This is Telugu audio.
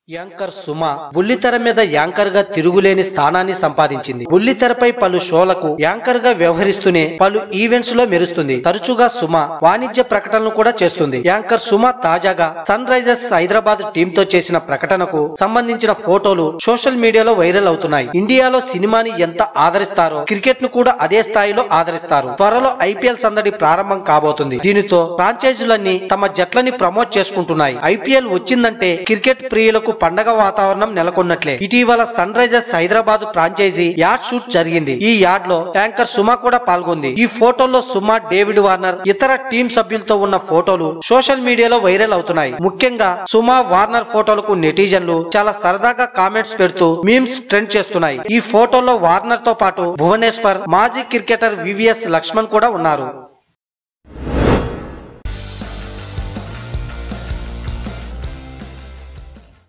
యాంకర్ సుమ బుల్లితెర మీద యాంకర్ గా తిరుగులేని స్థానాన్ని సంపాదించింది బుల్లితెరపై పలు షోలకు యాంకర్ గా వ్యవహరిస్తూనే పలు ఈవెంట్స్ లో మెరుస్తుంది తరచుగా సుమ వాణిజ్య ప్రకటనలు కూడా చేస్తుంది యాంకర్ సుమ తాజాగా సన్ రైజర్స్ హైదరాబాద్ టీమ్ తో చేసిన ప్రకటనకు సంబంధించిన ఫోటోలు సోషల్ మీడియాలో వైరల్ అవుతున్నాయి ఇండియాలో సినిమాని ఎంత ఆదరిస్తారో క్రికెట్ ను కూడా అదే స్థాయిలో ఆదరిస్తారు త్వరలో ఐపీఎల్ సందడి ప్రారంభం కాబోతుంది దీనితో ఫ్రాంచైజీలన్నీ తమ జట్లని ప్రమోట్ చేసుకుంటున్నాయి ఐపీఎల్ వచ్చిందంటే క్రికెట్ ప్రియులకు పండగ వాతావరణం నెలకొన్నట్లే ఇటీవల Sunrisers Hyderabad franchise ad shoot జరిగింది ఈ యాడ్ లో యాంకర్ సుమ కూడా పాల్గొంది ఈ ఫోటోల్లో సుమ డేవిడ్ వార్నర్ ఇతర టీం సభ్యులతో ఉన్న ఫోటోలు సోషల్ మీడియాలో వైరల్ అవుతున్నాయి ముఖ్యంగా సుమ వార్నర్ ఫోటోలకు నెటిజన్లు చాలా సరదాగా కామెంట్స్ పెడుతూ మీమ్స్ ట్రెండ్ చేస్తున్నాయి ఈ ఫోటోలో వార్నర్ తో పాటు భువనేశ్వర్ మాజీ క్రికెటర్ వివిఎస్ లక్ష్మణ్ కూడా ఉన్నారు